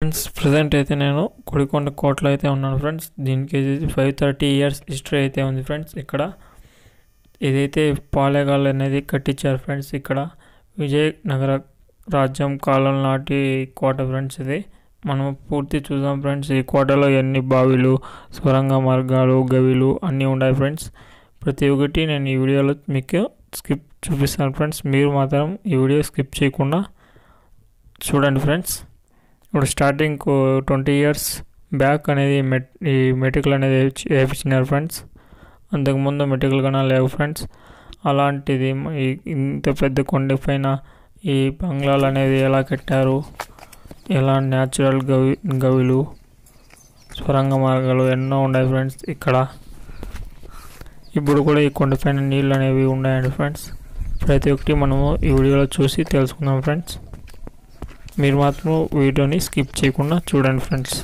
Friends present అయితే నేను కొడికొండ కోటలో అయితే ఉన్నాను ఫ్రెండ్స్ దీనికి ఫైవ్ థర్టీ ఇయర్స్ హిస్టరీ అయితే ఉంది ఫ్రెండ్స్ ఇక్కడ ఇదైతే పాలేగాళ్ళు అనేది కట్టించారు ఫ్రెండ్స్ ఇక్కడ విజయనగర రాజ్యం కాలం నాటి కోట ఫ్రెండ్స్ ఇది మనం పూర్తి చూద్దాం ఫ్రెండ్స్ ఈ కోటలో ఎన్ని బావిలు సొరంగ మార్గాలు గవిలు అన్నీ ఉన్నాయి ఫ్రెండ్స్ ప్రతి ఒక్కటి నేను ఈ వీడియోలో మీకు స్కిప్ చూపిస్తాను ఫ్రెండ్స్ మీరు మాత్రం ఈ వీడియో స్కిప్ చేయకుండా చూడండి ఫ్రెండ్స్ ఇప్పుడు స్టార్టింగ్ ట్వంటీ ఇయర్స్ బ్యాక్ అనేది మెట్ ఈ మెటికల్ అనేది వేయించి- వేయించినారు ఫ్రెండ్స్ అంతకుముందు మెటికల్ కన్నా లేవు ఫ్రెండ్స్ అలాంటిది మ- ఈ ఇంత పెద్ద కొండ పైన ఈ బంగ్లాలు అనేది ఎలా కట్టారు ఎలా న్యాచురల్ గవి గవిలు సొరంగ మార్గాలు ఎన్నో ఉన్నాయి ఫ్రెండ్స్ ఇక్కడ ఇప్పుడు కూడా ఈ కొండపైన నీళ్ళు అనేవి ఉన్నాయండి ఫ్రెండ్స్ ప్రతి ఒక్కటి మనము ఈ వీడియోలో చూసి తెలుసుకుందాం ఫ్రెండ్స్ మీరు మాత్రం వీడియోని స్కిప్ చేయకుండా చూడండి ఫ్రెండ్స్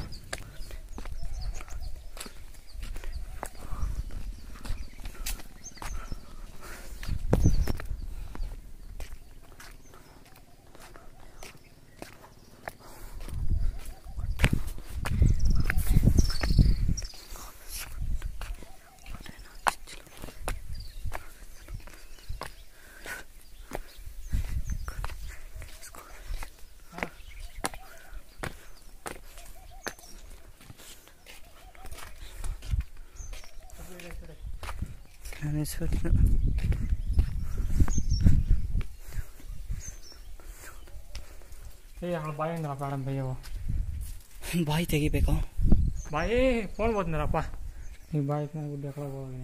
ఏ అక్కడ బాయ్ ఉంది ప్రాణం పోయావు బాయ్ తెగిపోయాక బాయ్ ఫోన్ పోతుంది అప్ప నీ బాయ్ గుడ్డి ఎక్కడ పోవాలి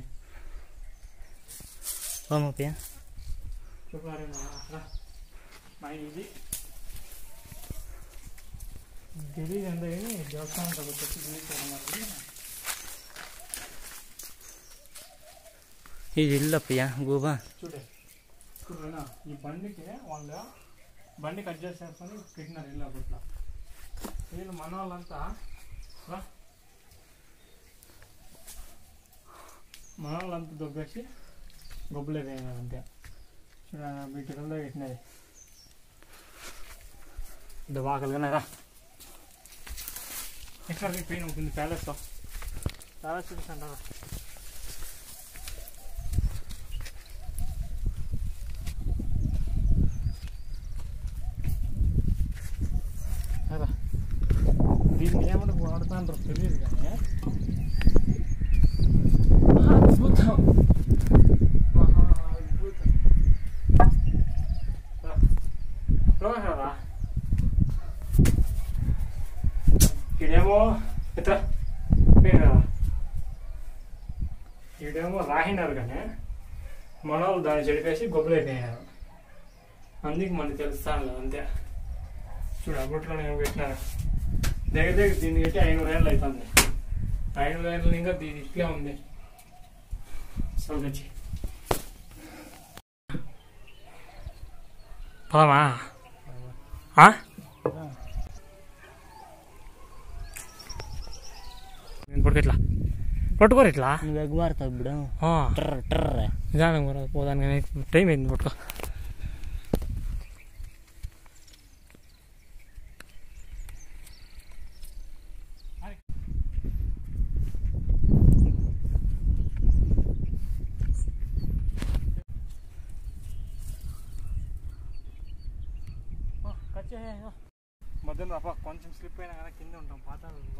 బామోపియా మా ఇది తెలియదు ఎంత కానీ దేవస్థానం చెప్పి తెలియదు ఇది ఇల్లప్పయ్యా గూబా చూడే చూడనా ఈ బండికి వాళ్ళు బండి కట్ చేసేసుకొని పెట్టినారు ఇల్లు అప్పట్లో వీళ్ళు మన వాళ్ళంతా రా. మన వాళ్ళంతా దొబ్బేసి గొబ్బలేదు అంతే చూడ వీటికల్లో పెట్టినది దబాకలుగానే రా ఎక్కడికి పెయిన్ ఉంటుంది ప్యాలెస్ ప్యాలెస్ చూపిస్తాంటారా కదా దీన్ని ఏమన్నా వాడుతాంటారు తెలియదు కానీ అద్భుతం మహా అద్భుతం రా. లోపలికి రా. ఈడేమో ఇతర పేరు కదా ఈడేమో రాహినారు కానీ మన వాళ్ళు దాన్ని చెడిపేసి గొప్పలైపోయినారు అందుకు మనకి తెలుస్తాను అంతే చూడు అప్పట్లో నేను పెట్టినాను దగ్గర దగ్గర దీన్ని పెట్టి ఐనూరు ఏళ్ళు అవుతుంది ఐనూరు ఏళ్ళు ఇంకా దీని ఇట్లే ఉంది సౌకచ్చి పోదామా ఆ? నేను పట్టుకో ఇట్లా పట్టుకోరు ఇట్లా నువ్వు ఎగ్గుమారుతావు ఇప్పుడు ఆ, ట్రర్ ట్రర్ నిదానం కూడా పోదానికి టైం అయింది పట్టుకో మధ్యలో అప్ప కొంచెం స్లిప్ అయినా కానీ కింద ఉంటాం పాతాళంలో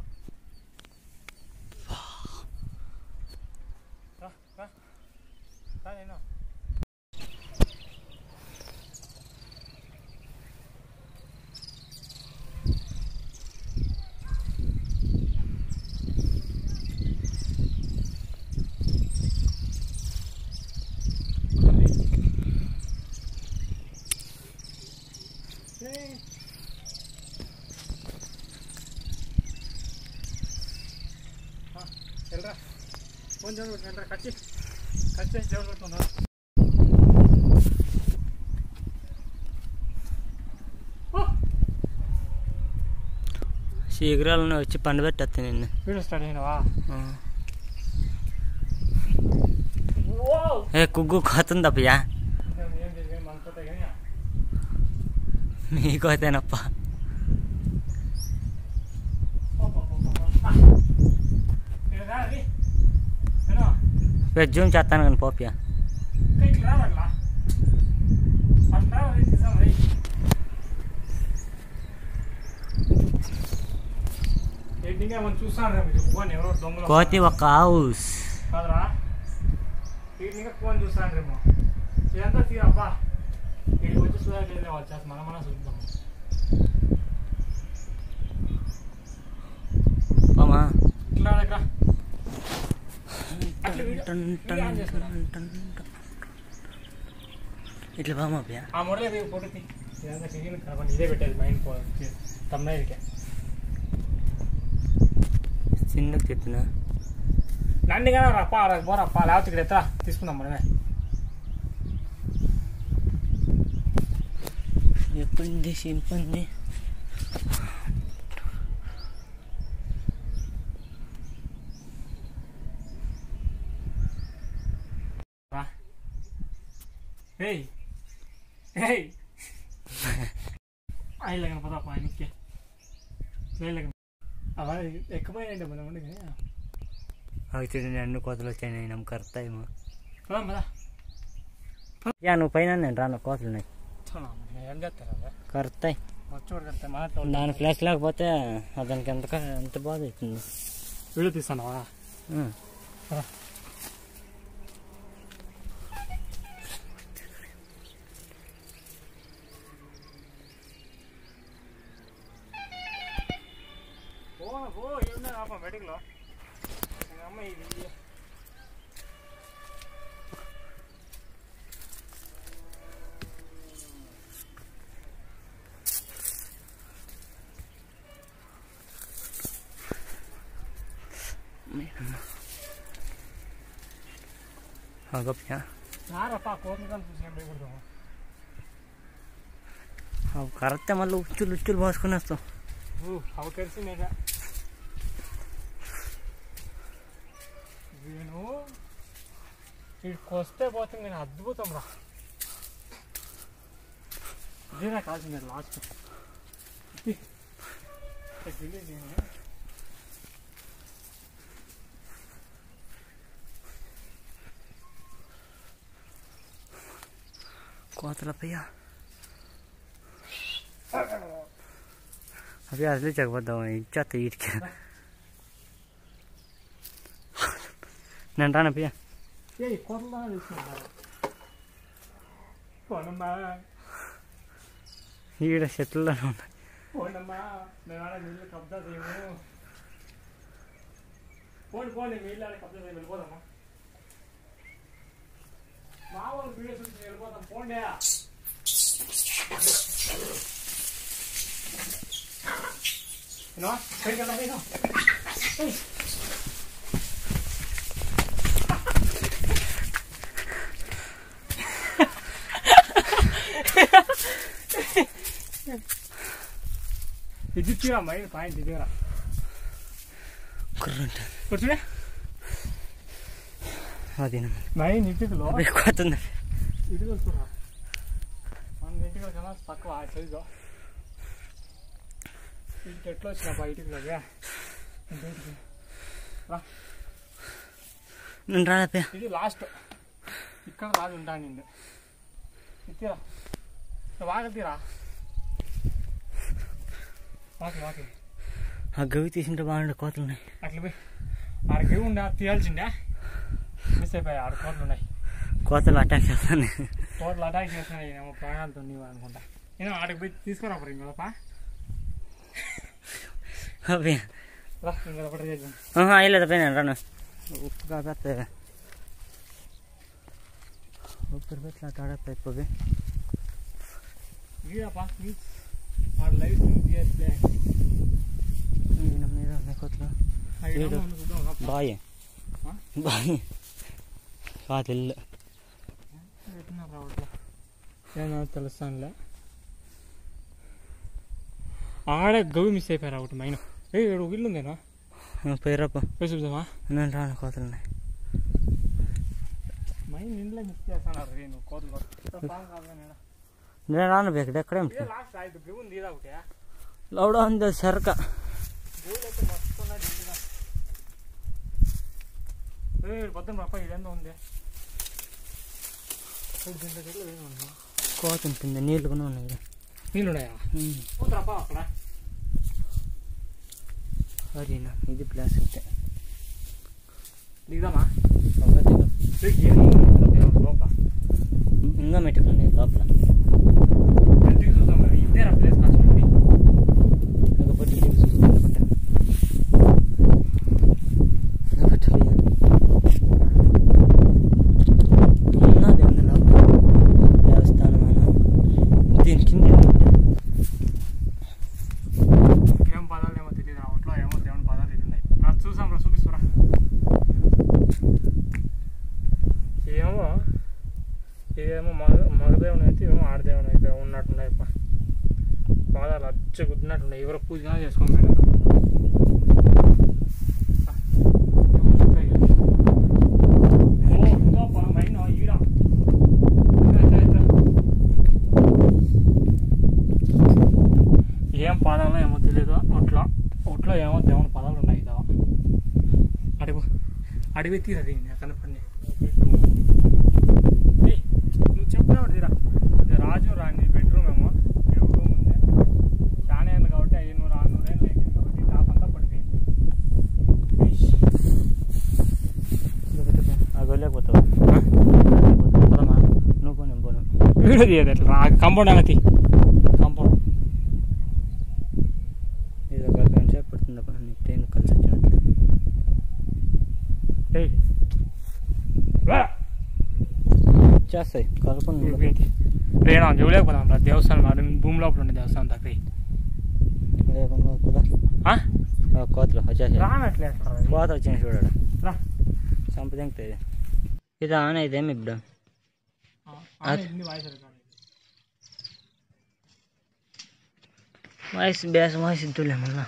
రా రా రా నేను వెళ్ళరా ఫోన్ దేవుడు పెట్టండి కట్ చేసి కట్ చేసి దేవుడు పెట్టుకుందా శీఘ్రాలను వచ్చి పండు పెట్టేస్తా నిన్ను వీడియో స్టార్ట్ అయినవా ఆ. ఏ కుగ్గు కోతుందప్పయ్యా ఏం చేసి మనతో కానీ నీకోతేనప్ప పోయి జూమ్ చేస్తాను కానీ పోపియా ఇట్లా రావట్లా అట్లా తీసాం రే ఏంటిగా మనం చూస్తాను రా మీరు ఫోన్ ఎవరో దొంగలు కోతి ఒక హౌస్ కాదురా వీటిని ఫోన్ చూస్తాను రేమో ఇదంతా తీరబ్బా వీడికి వచ్చి చూడాలి లేదు వాళ్ళు చేస్తాం మనం మనం చూద్దాం పోమా ఇట్లా దగ్గర అట్లా వీడియో- టన్ టన్ వీడియో ఆన్ చేసుకురా. టన్ టన్. ఇట్లా పోమా పియా ఆ మురళి రేపు ఫోటో తీ ఇదంతా సిగ్నల్ కనపడి ఇదే పెట్టేది మైండ్ పో తమ్ముడికే చిన్నకు చెప్తున్నా నన్ను కానీ రప్ప పోరప్ప లేకపోతే ఇక్కడ ఎత్తా తీసుకుందాం మనమే ఎప్పుడు సింపంది రా ఏయ్ ఏయ్ అయిలగన పోదాపా ఆయనకి వేయలేగన అవ ఎక్కిపోయినంటే మనం ఉండి కానీ అవి చూడండి అన్ని కోతలు వచ్చాయి నమ్మ కర్తాయేమో పోదాం పదా యా నువ్వు పైన నేను రాను కోతలు ఉన్నాయి ఏం చేస్తారు అదే కరుతాయి వచ్చి కడితే మాట దాని ఫ్లాష్ లేకపోతే దానికి ఎంత క- ఎంత బాధ అవుతుంది వీడియో తీస్తానవా ఉం. పో పో ఏమన్నా ఆపా మెడికలో అమ్మ ఇది ఆగప్యా ಯಾರಪ್ಪ ಕೋರ್ನಿಕಲ್ చూసి ಬೇಕೂడదు అవి కరెక్టే మళ్ళీ ఉచ్చులు ఉచ్చులు పోసుకుని వస్తాం అవి తెలిసిందేక నేను వీడికి వస్తే పోతే నేను అద్భుతం రా ఇదే నాకు కావాల్సింది లాస్ట్ కోతల పయ్యా అవి అసలు చెకపోద్దాం ఇచ్చేస్తా వీటికి నేను రాను పియ్యా ఏ కోతలు తీసుకుంటారు పోనమ్మా ఈడ చెట్లలోనే ఉన్నాయి పోనమ్మా మేము ఆడ నీళ్ళు కబ్జా చేయము పోండి పోండి మీ ఇల్లు ఆడ కబ్జా చేయం వెళ్ళిపోదామా మా వాళ్ళు వీడియోస్ నుంచి వెళ్ళిపోతాం పోండి ఏనో పైకి వెళ్దాం పైకి వెళ్దాం. ఇది తీరా మైండ్ పాయింట్ ఇదిరా కుర్రంట కూర్చునే అది మైండ్ ఇటుకలో కోతుంది ఇటుకలు చూడరా మన ఇంటికి కన్నా తక్కువ ఆ సైజు ఇంటికి ఎట్లా వచ్చినప్ప ఇటుకలోకి ఇంటికి నేను రాను పియ్యా ఇది లాస్ట్ ఇక్కడ రాజు ఉంటాను నిన్ను ఇచ్చిరా వాగతీరా వాకి వాకి ఆ గవి తీసింటే బాగుండే కోతలు ఉన్నాయి అట్లా పోయి ఆడికి ఉండే తీయాల్సిండే మిస్ అయిపోయాయి ఆడ కోట్లు ఉన్నాయి కోతలు అటాక్ చేస్తాను కోట్లు అటాక్ చేసినాయి ఏమో ప్రాణాలతో నీవు అనుకుంటా నేను ఆడికి పోయి తీసుకురా మరి ఇంకొక పియ్యా రా ఇంకొకటి చేద్దాం అయ్యలేదు పోయి నేను రాను ఉప్పు కాకపోతే ఉప్పు పెట్టి అటు ఆడతా అయిపోయి వీడప్పా ప్లీజ్ ఆడ లైఫ్ తీయట్లే ఈయన మీద ఉన్నాయి కోతలు వీడు. బాయ్ ఆ? బాయ్ కోతలు ఏమో తెలుస్తానులే ఆడే గవి మిస్ అయిపోయారు ఒకటి మైన్ ఏ ఏడు ఇల్లు ఉందేనా పేరప్ప పోయి చూద్దామా నేను రాను కోతలు ఉన్నాయి మైన్ ఇంట్లో మిస్ చేస్తాను నేను కోతలు కొట్టు. పాము కాదు కానీ ఈడ. నేను రాను ఇక్కడ ఎక్కడే ఇదే లాస్ట్ ఐదు గవి ఉంది ఇదా ఒకటి లౌడా ఉంది సరక గోల్ అయితే మస్తు ఉన్నది ఇంటిగా పొద్దున పాప ఇదేందో ఉంది చూడు దీంట్లో చెట్లు ఏమి ఉన్నాయి? కోత ఉంటుంది నీళ్ళు కూడా ఉన్నాయి ఈడ. నీళ్ళు ఉన్నాయా ఉమ్. పోతురాపా అక్కడ అదేనా ఇది ప్లాస్ అంటే దిగుదామా ఒకటి దిగు, ఏముంది? కొద్దిగా లోపల ఇంకా మెట్టుకులు ఉన్నాయి లోపల నేను దిగి చూద్దాం మరి ఇదేరా ప్లేస్ కాల్చుకుంది లేకపోతే ఇది చూసుకుంటా పట్ట లేకపోతే ఉన్నది ఉంది లోపల దేవస్థానం అను దీని కింద ఏముంది? ఏం పదాలు ఏమో తెలియదు ఆ ఒట్లో ఏమో దేవుని పదాలు తెలియదు రా చూసాం రా చూపిస్తురా ఏమో ఇదేమో మగ మగదేవుని అయితే ఏమో ఆడదేవుని అయితే ఉన్నట్టున్నాయి పా పాదాలు అచ్చ గుద్దినట్టున్నాయి ఎవరో పూజ చేసుకోండి మేడం ఏం పాదాలో ఏమో తెలియదు ఒట్లో ఒట్లో ఏమో దేవుని పదాలు ఉన్నాయి ఇదో అడుగు అడిగి తీరది కనపడి నువ్వు చెప్పినావు తీరా ఇది రాజు రాణి బెడ్రూమ్ ఏమో ఈ రూమ్ ఉంది చాలా ఏళ్ళు కాబట్టి ఐదు నూరు ఆరు నూరు ఏళ్ళు అయింది కాబట్టి టాప్ అంతా పడిపోయింది ఆ గొల్లకపోతావా పోదామా నువ్వు పోను పోను వీడియో తీయదు అట్లా కంపౌండ్ అనేది కంపౌండ్ ఇది ఒక గంట సేపు పడుతుంది అప్పుడు నీకు ట్రైన్ కలిసి వచ్చినట్లు ఏయ్ వా! చేస్తాయి కలుపుని ఊరిపోయింది. రేణా చూడలేకపోతాం రా దేవస్థానం ఆడ భూమి లోపల ఉండే దేవస్థానం దగ్గర ఆ? కోతలు వచ్చేసి రానట్లే అట్లా రా. కోత వచ్చిన చూడాడు రా. చంపదెంగుతుంది ఇది ఆన్ అయితేమి ఇప్పుడు ఆ, ఆమె ఇన్ని voice record voice base voice ఇద్దులే మళ్ళా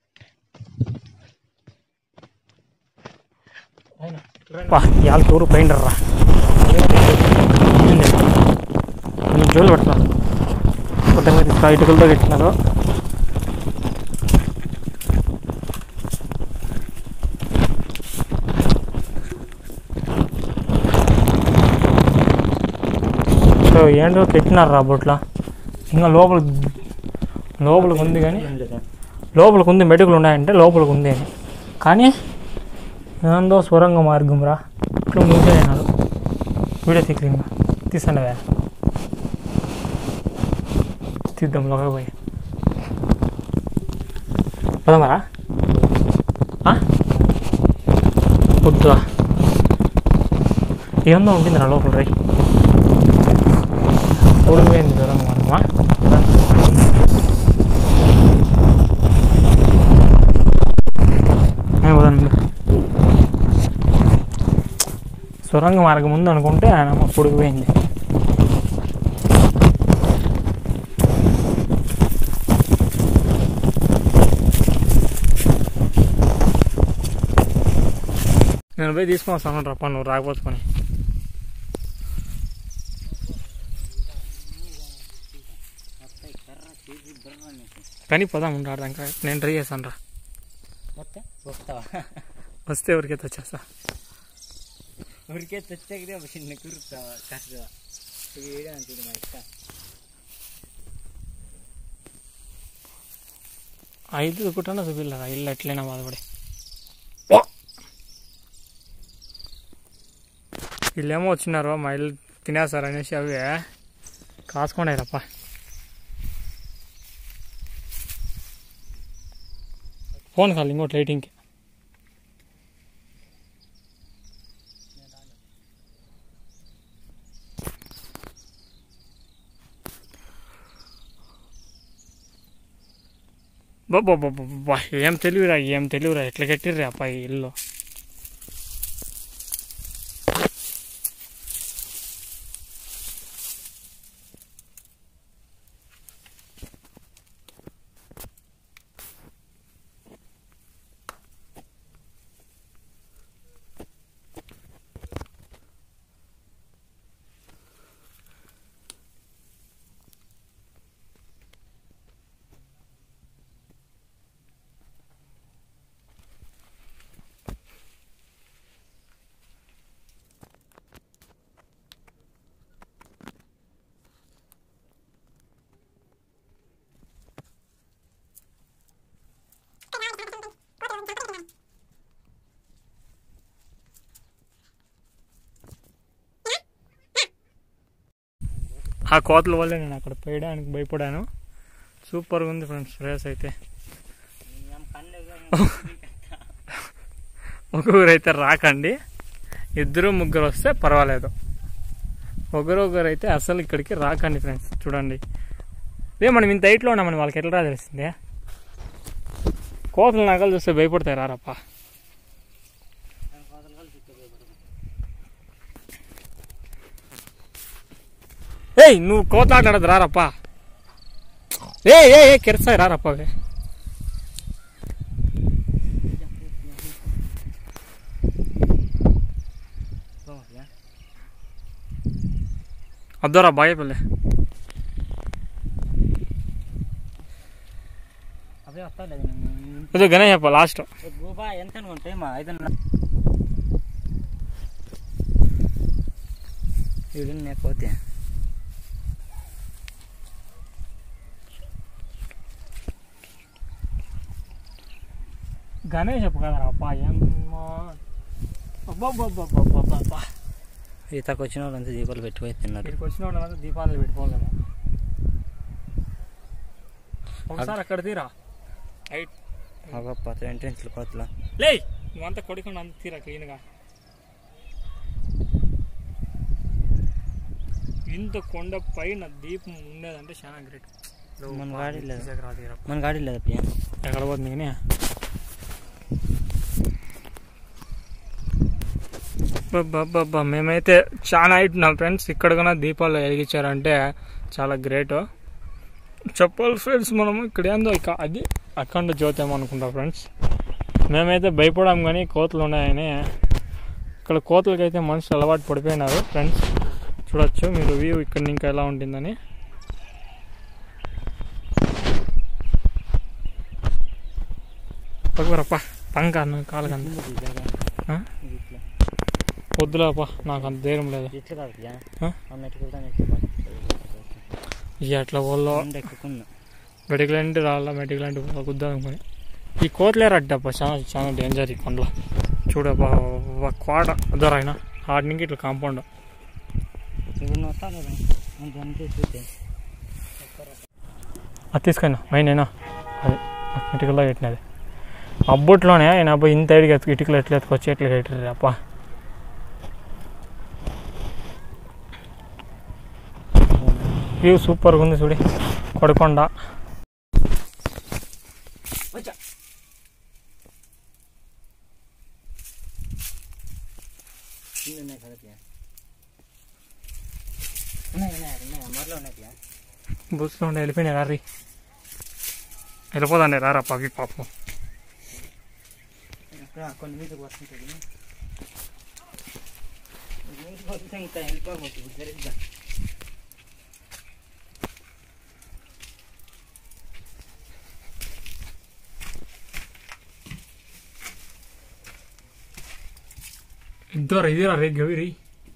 ఇవాళ టూరు పోయిండ్రా నేను జోలు పడుతున్నాను కొత్తగా తీసుకురా ఇటుకలతో కట్టినారు సో ఏంటో పెట్టినారు రా బొట్ల ఇంకా లోపల లోపలికి ఉంది కానీ లోపలికి ఉంది మెటుకులు ఉన్నాయంటే లోపలికి ఉంది అని కానీ ఏందో సొరంగ మార్గం రా ఇట్లా మూసేనాడు వీడియో తీక్లింగ్ తీసానవే తీద్దాం లోపలికి పోయి పదమరా వద్దా ఏందో ఉంటుంది నా లోపల రై ఊడిపోయింది సొరంగ మార్గమా వదండి సొరంగ మార్గం ఉంది అనుకుంటే ఆయన అమ్మ పొడిగిపోయింది నేను పోయి తీసుకొని వస్తాను రప్ప నువ్వు రాకపోతుకొని కానీ పోదాం ఉంటాడు ఇంకా నేను ట్రై చేస్తాను రా ಮತ್ತೆ ಹೋಗ್ತಾವ వస్తే ఎవరికైతే వచ్చేస్తా ಅವ್ರಿಗೆ ತಚ್ಚಾಗಿದೆ ಒಬ್ಬ ಚಿನ್ನ ಕುರುತ್ತಾವ ಕಷ್ಟ ಈಗ ಹೇಳಿ ಅಂತಿದ್ದು ಮಾ ಇಷ್ಟ ఐదు కుట్టాను చూపిల్లరా ఇల్లు ఎట్లయినా బాధపడి వీళ్ళేమో వచ్చినారు మా ఇల్లు తినేస్తారు అనేసి అవి కాసుకున్నాయిరప్ప ఫోన్ కాదు ఇంకోటి లైటింగ్కి బాబా ఏం తెలివిరా ఏం తెలివిరా ఎట్లా కట్టిర్రా అప్ప ఈ ఇల్లు ఆ కోతల వల్లే నేను అక్కడ పోయడానికి భయపడాను సూపర్గా ఉంది ఫ్రెండ్స్ రేస్ అయితే ఒక్కొక్కరు అయితే రాకండి ఇద్దరు ముగ్గురు వస్తే పర్వాలేదు ఒకరు ఒకరు అయితే అసలు ఇక్కడికి రాకండి ఫ్రెండ్స్ చూడండి రే మనం ఇంత హైట్లో ఉన్నామని వాళ్ళకి ఎట్లా రా తెలిసిందే కోతలు నగలు చూస్తే భయపడతాయి రారప్ప ఏయ్ నువ్వు కోత ఆటాడదు రారప్ప ఏ ఏ ఏ కెరసాయి రారప్ప అవి అద్దోరా బాయ్ పల్లె అవే వస్తాయి ఇది గణేష్ చెప్ప లాస్ట్ గోబా ఎంత అనుకుంటే మా ఐదున్నర ఇది నేను పోతే గణేష్ చెప్పు కదా అప్ప ఏమ్మా అబ్బబ్బబ్బబ్బబ్బబ్బబ్బా. ఈతకు వచ్చిన వాళ్ళంతా దీపాలు పెట్టుకుపోయి తిన్నారు ఇక్కడికి వచ్చిన వాళ్ళంతా దీపాలు పెట్టుకోలేము ఒకసారి అక్కడ తీరా రైట్ అబ్బప్ప ఎంట్రెన్స్లు కోతల లే నువ్వంతా కొడుకుండా అంత తీరా క్లీన్గా ఇంత కొండ పైన దీపం ఉండేదంటే చాలా గ్రేట్ మన గాడి లేదు. తీరా మన గాడి లేదు అప్పయ్య ఎక్కడ పోతుంది కానీ బాబా మేమైతే చాలా అయితున్నాం ఫ్రెండ్స్ ఇక్కడ కూడా దీపాలు వెలిగించారంటే చాలా గ్రేట్ చెప్పాలి ఫ్రెండ్స్ మనము ఇక్కడ ఏందో ఇక అది అఖండ జ్యోతి అనుకుంటా ఫ్రెండ్స్ మేమైతే భయపడాం కానీ కోతలు ఉన్నాయని ఇక్కడ కోతలకైతే మనుషులు అలవాటు పడిపోయినారు ఫ్రెండ్స్ చూడొచ్చు మీరు వ్యూ ఇక్కడ ఇంకా ఎలా ఉంటుందని పక్కరప్ప పంక కాలు కంద ఆ? ఇట్లా వద్దులేప నాకు అంత ధైర్యం లేదు ఇట్లా కాదు అప్పయ్య. ఆ? ఆ మెట్టుకు వెళ్తాను ఇట్లా బాగా. ఇక అట్లా వాళ్ళు కొండ ఎక్కుకున్నా మెడికల్ అంటే రాళ్ళ మెడికల్ అంటే గుద్దాం అనుకుని ఈ కోతలే రడ్డప్ప చాలా చాలా డేంజర్ ఈ కొండలో చూడప్ప ఒక కోట అదరైనా ఆడి నుంచి ఇట్లా కాంపౌండ్ ఇప్పుడు నువ్వు వస్తావు కదా అంత అంతే చూస్తే అది తీసుకున్నా మైనేనా అది ఇటుకల్లో పెట్టినది అబ్బుట్లోనే ఆయన అబ్బాయి ఇంత ఐడికి ఎత్తుకు ఇటుకలు ఎట్లా ఎత్తుకొచ్చి ఎట్లా పెట్టారు అప్ప వ్యూ సూపర్గా ఉంది చూడి కొడకొండ కింద ఉన్నాయి కదా అప్పయ్య. ఉన్నాయి ఉన్నాయి ఉన్నాయి అమ్మర్లో ఉన్నాయి అప్పయ్య. బస్సులో ఉండి వెళ్ళిపోయినాయి రారి వెళ్ళిపోదండి రారా పవి పాపం ఇక్కడ కొన్ని మీదకి వస్తుంటుంది మీదకి వస్తే ఇంకా వెళ్ళిపోవచ్చు సరిగ్గా ఇద్దరు ఇదిరా రే గవి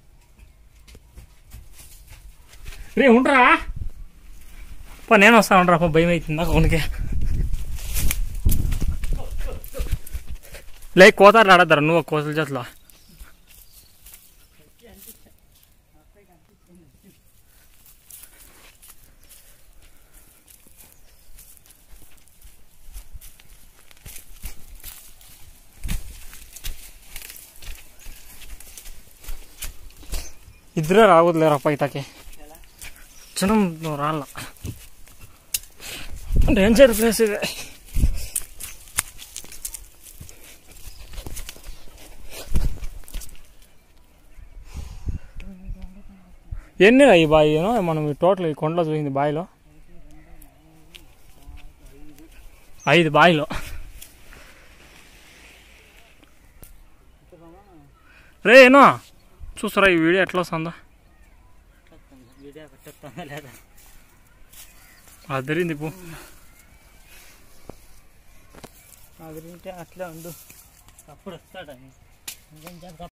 రే ఉండరా పా నేను వస్తా ఉండరా పా భయం అవుతుంది నాకు కొనికే లే కోతారు ఆడద్దారా నువ్వు కోతల చేతిలో ఇద్దరే రావద్దులేరప్ప ఇతకి చిన్న నువ్వు రాళ్ళ డేంజర్ ప్లేస్ ఇది ఎన్ని ఈ బావి మనం టోటల్ ఈ కొండలో చూసింది బావిలో ఐదు బావిలో రే ఏనో చూస్తారా ఈ వీడియో ఎట్లా వస్తుందో వీడియో పెట్టేస్తాను లేదా అదిరింది పో అది వింటే అట్లే ఉండు అప్పుడు వస్తాడని